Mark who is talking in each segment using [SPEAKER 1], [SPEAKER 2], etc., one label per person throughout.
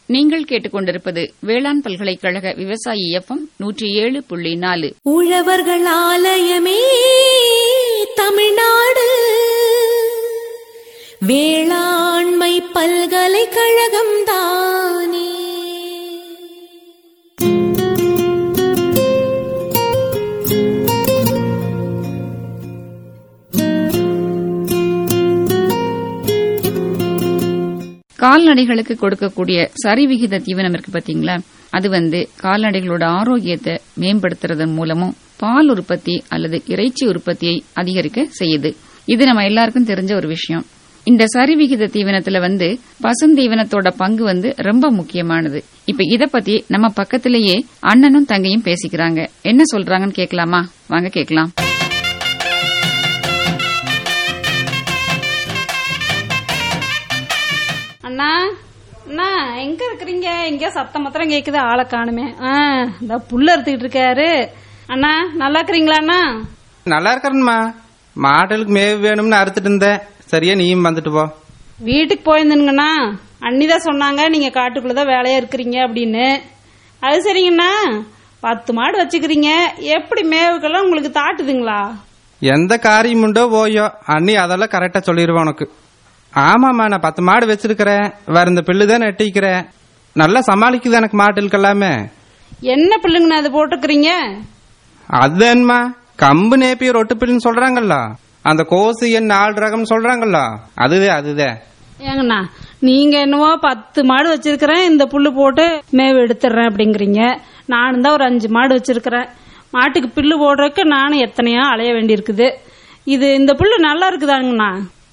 [SPEAKER 1] நீங்கள் கேட்டுக்கொண்டிருப்பது வேளாண் பல்கலைக்கழக விவசாயி எஃப்எம் நூற்றி ஏழு புள்ளி நாலு
[SPEAKER 2] உழவர்கள் ஆலயமே தமிழ்நாடு வேளாண்மை பல்கலைக்கழகம் தானே
[SPEAKER 1] கால்நடைகளுக்கு கொடுக்கக்கூடிய சரிவிகித தீவனம் இருக்கு பாத்தீங்களா அது வந்து கால்நடைகளோட ஆரோக்கியத்தை மேம்படுத்துறதன் மூலமும் பால் உற்பத்தி அல்லது இறைச்சி உற்பத்தியை அதிகரிக்க செய்யுது இது நம்ம எல்லாருக்கும் தெரிஞ்ச ஒரு விஷயம் இந்த சரிவிகித தீவனத்துல வந்து பசுந்தீவனத்தோட பங்கு வந்து ரொம்ப முக்கியமானது இப்ப இத பத்தி நம்ம பக்கத்திலேயே அண்ணனும் தங்கையும் பேசிக்கிறாங்க என்ன சொல்றாங்கன்னு கேட்கலாமா வாங்க கேட்கலாம்
[SPEAKER 3] அண்ணா அண்ணா எங்க இருக்கிறீங்க எங்க சத்தம் மாத்திரம் கேக்குது ஆளை காணுமே ஆ இந்த புல்ல அறுத்துக்கிட்டு இருக்காரு அண்ணா நல்லா இருக்கிறீங்களா அண்ணா
[SPEAKER 4] நல்லா இருக்கிறேன்மா மாடுகளுக்கு மேவு வேணும்னு அறுத்துட்டு இருந்தேன் சரியா நீயும் வந்துட்டு போ
[SPEAKER 3] வீட்டுக்கு போயிருந்தனுங்கண்ணா அண்ணிதான் சொன்னாங்க நீங்க காட்டுக்குள்ளதான் வேலையா இருக்கிறீங்க அப்படின்னு அது சரிங்கண்ணா பத்து மாடு வச்சுக்கிறீங்க எப்படி மேவுக்கெல்லாம் உங்களுக்கு தாட்டுதுங்களா
[SPEAKER 4] எந்த காரியம் உண்டோ போயோ அண்ணி அதெல்லாம் கரெக்டா சொல்லிடுவேன் உனக்கு ஆமாம்மா நான் பத்து மாடு வச்சிருக்கிறேன் வேற இந்த பில்லு தான் நட்டிக்கிறேன் நல்லா சமாளிக்குது எனக்கு மாட்டுகளுக்கு எல்லாமே
[SPEAKER 3] என்ன பிள்ளைங்கண்ணா அது போட்டுக்கிறீங்க
[SPEAKER 4] அது என்னம்மா கம்பு நேப்பியர் ஒட்டு பில்லுன்னு சொல்றாங்கல்ல அந்த கோசு என் நாலு ரகம் சொல்றாங்கல்ல அதுதே அதுதே
[SPEAKER 3] ஏங்கண்ணா நீங்க என்னவோ பத்து மாடு வச்சிருக்கிறேன் இந்த புல்லு போட்டு மேவு எடுத்துடுறேன் அப்படிங்கிறீங்க நானும் தான் ஒரு அஞ்சு மாடு வச்சிருக்கிறேன் மாட்டுக்கு பில்லு போடுறதுக்கு நானும் எத்தனையோ அலைய வேண்டியிருக்குது இது இந்த புல்லு நல்லா இருக்குதாங்கண்ணா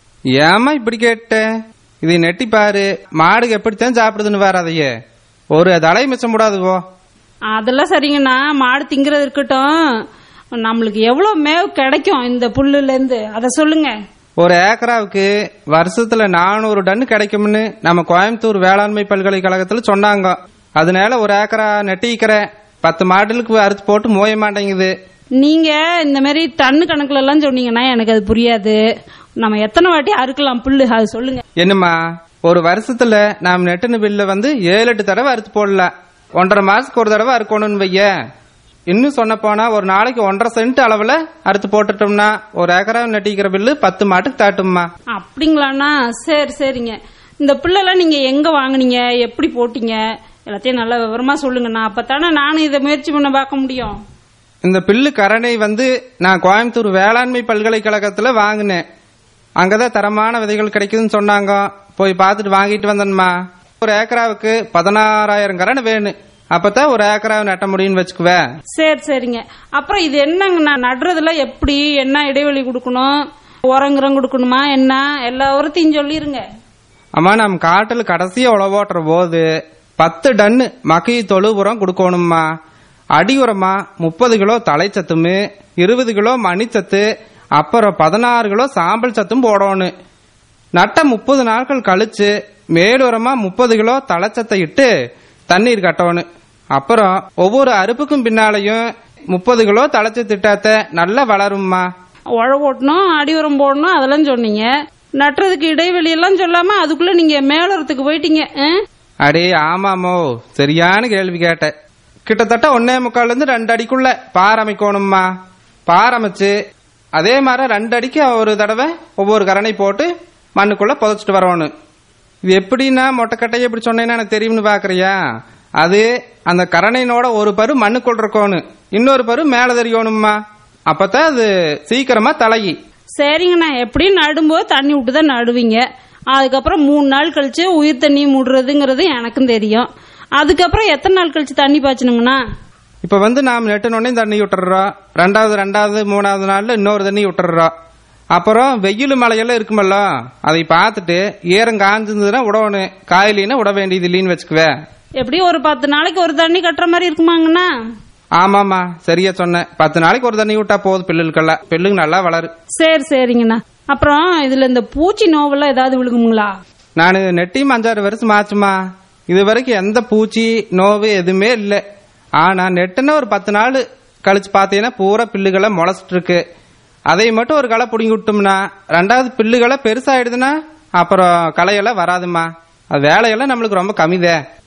[SPEAKER 4] ஏமா இப்படி கேட்ட இதை நெட்டி பாரு மாடுக்கு எப்படித்தான் சாப்பிடுதுன்னு வேற அதையே ஒரு தலை மிச்சம் கூடாது போ
[SPEAKER 3] அதெல்லாம் சரிங்கண்ணா மாடு திங்கிறது இருக்கட்டும் நம்மளுக்கு எவ்வளவு மேவு கிடைக்கும் இந்த புல்லுல இருந்து அதை சொல்லுங்க
[SPEAKER 4] ஒரு ஏக்கராவுக்கு வருஷத்துல நானூறு டன் கிடைக்கும்னு நம்ம கோயம்புத்தூர் வேளாண்மை பல்கலைக்கழகத்துல சொன்னாங்க அதனால ஒரு ஏக்கரா நெட்டிக்கிறேன் பத்து மாடுகளுக்கு அறுத்து போட்டு மோய மாட்டேங்குது
[SPEAKER 3] நீங்க இந்த மாதிரி டன்னு கணக்குல எல்லாம் சொன்னீங்கன்னா எனக்கு அது புரியாது நம்ம எத்தனை வாட்டி அறுக்கலாம் புல்லு அது சொல்லுங்க
[SPEAKER 4] என்னம்மா ஒரு வருஷத்துல நாம் நெட்டுன பில்ல வந்து ஏழு எட்டு தடவை அறுத்து போடலாம் ஒன்றரை மாசத்துக்கு ஒரு தடவை அறுக்கணும்னு வைய இன்னும் சொன்ன போனா ஒரு நாளைக்கு ஒன்றரை சென்ட் அளவுல அறுத்து போட்டுட்டோம்னா ஒரு ஏக்கரா நெட்டிக்கிற பில்லு பத்து மாட்டுக்கு தாட்டும்மா
[SPEAKER 3] அப்படிங்களாண்ணா சரி சரிங்க இந்த பிள்ளைலாம் நீங்க எங்க வாங்குனீங்க எப்படி போட்டீங்க எல்லாத்தையும் நல்ல விவரமா சொல்லுங்கண்ணா அப்பதானே நானும் இதை முயற்சி பண்ண பார்க்க முடியும்
[SPEAKER 4] இந்த பில்லு கரணை வந்து நான் கோயம்புத்தூர் வேளாண்மை பல்கலைக்கழகத்துல வாங்கினேன் அங்கதான் தரமான விதைகள் கிடைக்குதுன்னு சொன்னாங்க போய் பார்த்துட்டு வாங்கிட்டு வந்தேன்மா ஒரு ஏக்கராவுக்கு பதினாறாயிரம் கரணை வேணும் அப்பதான் ஒரு ஏக்கராவை நட்ட முடியும்னு வச்சுக்குவேன்
[SPEAKER 3] சரி சரிங்க அப்புறம் இது என்னங்கண்ணா நடுறதுல எப்படி என்ன இடைவெளி கொடுக்கணும் உரங்குறம் கொடுக்கணுமா என்ன எல்லா உரத்தையும் சொல்லிருங்க
[SPEAKER 4] அம்மா நம்ம காட்டில் கடைசியா உழவோட்டுற போது பத்து டன்னு மக்கி தொழு உரம் கொடுக்கணும்மா அடி உரமா முப்பது கிலோ தலைச்சத்துமு இருபது கிலோ மணிச்சத்து அப்புறம் பதினாறு கிலோ சாம்பல் சத்தும் போடணும் நட்ட முப்பது நாட்கள் கழிச்சு மேலுரமா முப்பது கிலோ தலைச்சத்தை இட்டு தண்ணீர் கட்டணும் அப்புறம் ஒவ்வொரு அறுப்புக்கும் பின்னாலையும் முப்பது கிலோ தலைச்சத்து இட்டாத்த நல்லா வளரும்மா
[SPEAKER 3] உழவு ஓட்டணும் அடி உரம் போடணும் அதெல்லாம் சொன்னீங்க நட்டுறதுக்கு இடைவெளி எல்லாம் சொல்லாம அதுக்குள்ள நீங்க மேலுரத்துக்கு போயிட்டீங்க ஆ?
[SPEAKER 4] அடே ஆமாமோ சரியான கேள்வி கேட்ட கிட்டத்தட்ட ஒன்னே முக்கால்ல இருந்து ரெண்டு அடிக்குள்ள பார் அமைக்கணும்மா பார் அமைச்சு அதே மாதிரி ரெண்டு அடிக்கு ஒரு தடவை ஒவ்வொரு கரணை போட்டு மண்ணுக்குள்ள புதைச்சிட்டு வரணும் இது எப்படின்னா மொட்டைக்கட்டையை இப்படி சொன்னேன்னா எனக்கு தெரியும்னு பாக்குறியா அது அந்த கரணையினோட ஒரு பரு மண்ணுக்குள்ள இருக்கணும் இன்னொரு பரு மேல தெரியணும்மா அப்பதான் அது சீக்கிரமா தலகி
[SPEAKER 3] சரிங்கண்ணா எப்படியும் நடும்போது தண்ணி விட்டு தான் நடுவீங்க அதுக்கப்புறம் மூணு நாள் கழிச்சு உயிர் தண்ணி மூடுறதுங்கிறது எனக்கும் தெரியும் அதுக்கப்புறம் எத்தனை நாள் கழிச்சு தண்ணி பாய்ச்சணுங்கண்ணா
[SPEAKER 4] இப்ப வந்து நாம் நெட்டுனோடனே தண்ணி விட்டுறோம் ரெண்டாவது ரெண்டாவது மூணாவது நாள்ல இன்னொரு தண்ணி விட்டுறோம் அப்புறம் வெயில் மழையெல்லாம் இருக்குமல்ல அதை பார்த்துட்டு ஈரம் காஞ்சிருந்ததுன்னா விடணும் காயிலின்னா விட வேண்டியது இல்லைன்னு வச்சுக்குவேன்
[SPEAKER 3] எப்படியும் ஒரு பத்து நாளைக்கு ஒரு தண்ணி கட்டுற மாதிரி இருக்குமாங்கண்ணா
[SPEAKER 4] ஆமாமா சரியா சொன்னேன் பத்து நாளைக்கு ஒரு தண்ணி விட்டா போதும் பில்லுக்கெல்லாம் பில்லுங்க நல்லா வளரு
[SPEAKER 3] சரி சரிங்கண்ணா அப்புறம் இதுல இந்த பூச்சி நோவெல்லாம் ஏதாவது விழுகுங்களா
[SPEAKER 4] நான் நெட்டியும் அஞ்சாறு வருஷம் ஆச்சுமா இது வரைக்கும் எந்த பூச்சி நோவு எதுவுமே இல்லை ஆனா நெட்டுன்னா ஒரு பத்து நாள் கழிச்சு பார்த்தீங்கன்னா பூரா பில்லுகளை முளைச்சிட்டு இருக்கு அதை மட்டும் ஒரு களை பிடுங்கி விட்டோம்னா ரெண்டாவது பில்லுகளை பெருசாயிடுதுன்னா அப்புறம் களையெல்லாம் வராதுமா அது வேலையெல்லாம் நம்மளுக்கு ரொம்ப கம்மிதே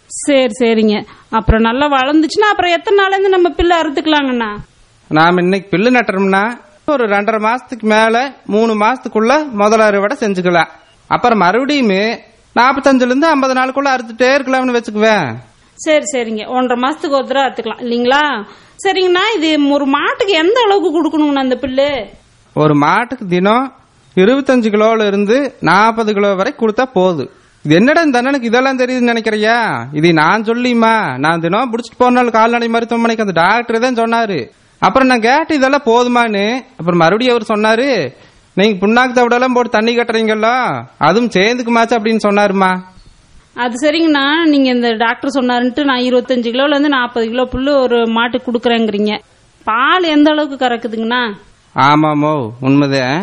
[SPEAKER 3] சரி சரிங்க அப்புறம் நல்லா வளர்ந்துச்சுன்னா அப்புறம் எத்தனை நாள்லேருந்து நம்ம பிள்ளை அறுத்துக்கலாங்கண்ணா
[SPEAKER 4] நாம் இன்னைக்கு பில்லு நட்டுறோம்னா ஒரு ரெண்டரை மாசத்துக்கு மேல மூணு மாசத்துக்குள்ள முதல் அறுவடை செஞ்சுக்கலாம் அப்புறம் மறுபடியும் நாற்பத்தஞ்சுல இருந்து ஐம்பது நாளுக்குள்ள அறுத்துட்டே இருக்கலாம்னு வச்சுக்குவேன்
[SPEAKER 3] சரி சரிங்க ஒன்றரை மாசத்துக்கு ஒரு தடவை அறுத்துக்கலாம் இல்லைங்களா சரிங்கண்ணா இது ஒரு மாட்டுக்கு எந்த அளவுக்கு கொடுக்கணுங்கண்ணா அந்த பில்லு
[SPEAKER 4] ஒரு மாட்டுக்கு தினம் இருபத்தஞ்சு கிலோல இருந்து நாற்பது கிலோ வரை கொடுத்தா போதும் இது என்னடா இந்த அண்ணனுக்கு இதெல்லாம் தெரியுதுன்னு நினைக்கிறியா இது நான் சொல்லியுமா நான் தினம் பிடிச்சிட்டு போன நாள் கால்நடை மருத்துவமனைக்கு அந்த டாக்டர் தான் சொன்னாரு அப்புறம் நான் கேட்டு இதெல்லாம் போதுமான்னு அப்புறம் மறுபடியும் அவர் சொன்னாரு நீங்க புண்ணாக்கு தவிடெல்லாம் போட்டு தண்ணி கட்டுறீங்கல்ல அதுவும் சேர்ந்துக்குமாச்சு அப்படின்னு சொன்னாருமா
[SPEAKER 3] அது சரிங்கண்ணா நீங்க இந்த டாக்டர் சொன்னாருன்ட்டு நான் இருபத்தஞ்சு கிலோல இருந்து நாற்பது கிலோ புல்லு ஒரு மாட்டுக்கு கொடுக்குறேங்கிறீங்க பால் எந்த அளவுக்கு கறக்குதுங்கண்ணா
[SPEAKER 4] ஆமாமோ உண்மைதான்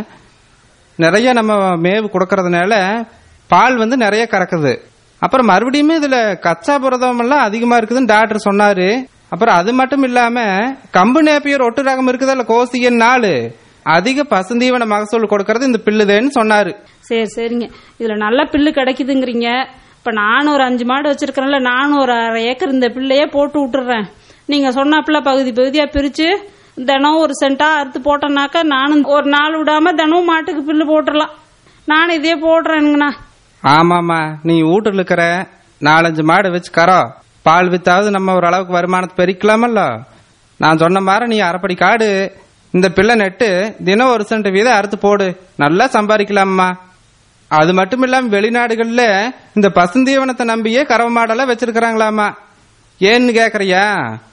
[SPEAKER 4] நிறைய நம்ம மேவு கொடுக்கறதுனால பால் வந்து நிறைய கறக்குது அப்புறம் மறுபடியும் இதுல கச்சா புரதம் எல்லாம் அதிகமா இருக்குதுன்னு டாக்டர் சொன்னாரு அப்புறம் அது மட்டும் இல்லாம கம்பு நேப்பியர் ஒட்டு ரகம் இருக்குதுல்ல கோசியன் நாலு அதிக பசுந்தீவன மகசூல் கொடுக்கறது இந்த பில்லுதேன்னு சொன்னாரு
[SPEAKER 3] சரி சரிங்க இதுல நல்ல பில்லு கிடைக்குதுங்கிறீங்க இப்ப நானும் ஒரு அஞ்சு மாடு வச்சிருக்கிறேன்ல நானும் ஒரு அரை ஏக்கர் இந்த பிள்ளையே போட்டு விட்டுறேன் நீங்க சொன்னாப்புல பகுதி பகுதியா பிரிச்சு தினம் ஒரு சென்டா அறுத்து போட்டோம்னாக்கா நானும் ஒரு நாள் விடாம தினமும் மாட்டுக்கு பில்லு போட்டுடலாம் நானும் இதே போடுறேனுங்கண்ணா
[SPEAKER 4] ஆமாமா நீ வீட்டுல இருக்கிற நாலஞ்சு மாடு வச்சு கரோ பால் வித்தாவது நம்ம ஒரு அளவுக்கு வருமானத்தை பெருக்கலாமல்ல நான் சொன்ன மாதிரி நீ அரைப்படி காடு இந்த பிள்ளை நெட்டு தினம் ஒரு சென்ட் வீதம் அறுத்து போடு நல்லா சம்பாதிக்கலாம்மா அது மட்டும் இல்லாம வெளிநாடுகள்ல இந்த பசுந்தீவனத்தை நம்பியே கறவை மாடெல்லாம் வச்சிருக்கிறாங்களாமா ஏன்னு கேக்குறியா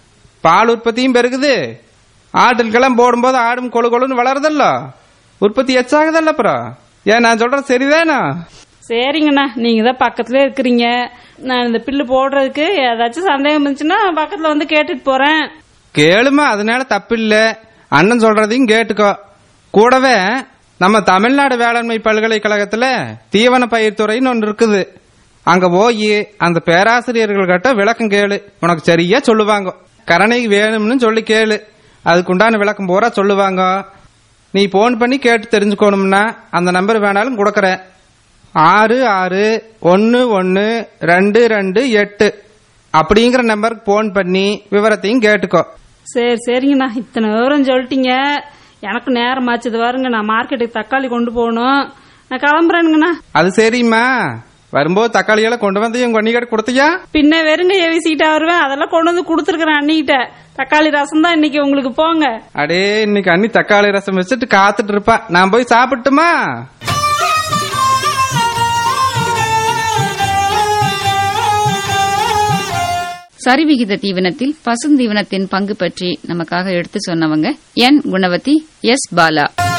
[SPEAKER 4] பால் உற்பத்தியும் பெருகுது ஆட்டுக்கெல்லாம் போடும்போது ஆடும் கொழு கொழுன்னு வளருதல்ல உற்பத்தி எச்சாகுதல்ல அப்புறம் ஏன் நான் சொல்றது சரிதானா
[SPEAKER 3] சரிங்கண்ணா நீங்க தான் பக்கத்துல இருக்கிறீங்க நான் இந்த பில்லு போடுறதுக்கு ஏதாச்சும் சந்தேகம் இருந்துச்சுன்னா பக்கத்துல வந்து கேட்டுட்டு போறேன்
[SPEAKER 4] கேளுமா அதனால தப்பில்ல அண்ணன் சொல்றதையும் கேட்டுக்கோ கூடவே நம்ம தமிழ்நாடு வேளாண்மை பல்கலைக்கழகத்துல தீவன பயிர்த்துறைன்னு ஒன்று இருக்குது அங்க போய் அந்த பேராசிரியர்கள் கிட்ட விளக்கம் கேளு உனக்கு சரியா சொல்லுவாங்க கரணை வேணும்னு சொல்லி கேளு அதுக்குண்டான விளக்கம் பூரா சொல்லுவாங்க நீ போன் பண்ணி கேட்டு தெரிஞ்சுக்கணும்னா அந்த நம்பர் வேணாலும் கொடுக்கறேன் ஆறு ஆறு ஒன்று ஒன்று ரெண்டு ரெண்டு எட்டு அப்படிங்கிற நம்பருக்கு போன் பண்ணி விவரத்தையும் கேட்டுக்கோ
[SPEAKER 3] சரி சரிங்கண்ணா இத்தனை விவரம் சொல்லிட்டீங்க எனக்கு நேரம் ஆச்சுது பாருங்க நான் மார்க்கெட்டுக்கு தக்காளி கொண்டு போகணும் நான் கிளம்புறேனுங்கண்ணா
[SPEAKER 4] அது சரிம்மா வரும்போது தக்காளி எல்லாம் கொண்டு வந்து எங்க அண்ணிக்கிட்ட கொடுத்தியா
[SPEAKER 3] பின்ன வெறுங்க வீசிக்கிட்டா வருவேன் அதெல்லாம் கொண்டு வந்து கொடுத்துருக்குறேன் அண்ணிக்கிட்ட தக்காளி ரசம் தான் இன்னைக்கு உங்களுக்கு போங்க
[SPEAKER 4] அடே இன்னைக்கு அண்ணி தக்காளி ரசம் வச்சுட்டு காத்துட்டு இருப்பா நான் போய் சாப்பிட்டுமா
[SPEAKER 1] சரிவிகித தீவனத்தில் பசுந்தீவனத்தின் பங்கு பற்றி நமக்காக எடுத்து சொன்னவங்க என் குணவதி எஸ் பாலா